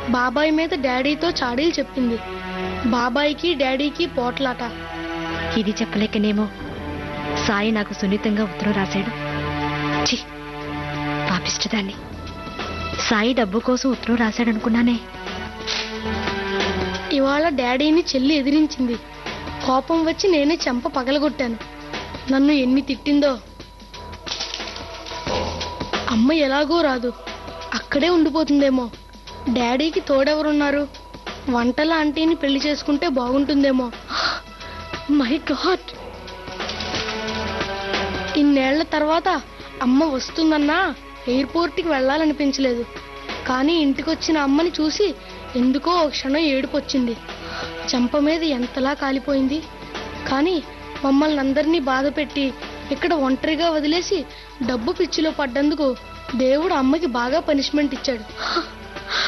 బాబాయ్ మీద డాడీతో చాడీలు చెప్పింది బాబాయ్కి డాడీకి పోట్లాట ఇది చెప్పలేకనేమో సాయి నాకు సున్నితంగా ఉత్తరం రాశాడు ఛీ పాపిష్టదాన్ని సాయి డబ్బు కోసం ఉత్తరం రాశాడనుకున్నానే ఇవాళ డాడీని చెల్లి ఎదిరించింది కోపం వచ్చి నేనే చెంప పగలగొట్టాను నన్ను ఎన్ని తిట్టిందో అమ్మ ఎలాగో రాదు అక్కడే ఉండిపోతుందేమో డాడీకి తోడెవరున్నారు వంటల ఆంటీని పెళ్లి చేసుకుంటే బాగుంటుందేమో మై గాడ్ ఇన్నేళ్ల తర్వాత అమ్మ వస్తుందన్నా ఎయిర్పోర్ట్కి వెళ్ళాలనిపించలేదు కానీ ఇంటికొచ్చిన అమ్మని చూసి ఎందుకో ఒక క్షణం ఏడుపు వచ్చింది చెంప మీద ఎంతలా కాలిపోయింది కానీ మమ్మల్ని అందరినీ బాధ పెట్టి ఇక్కడ ఒంటరిగా వదిలేసి డబ్బు పిచ్చిలో పడ్డందుకు దేవుడు అమ్మకి బాగా పనిష్మెంట్ ఇచ్చాడు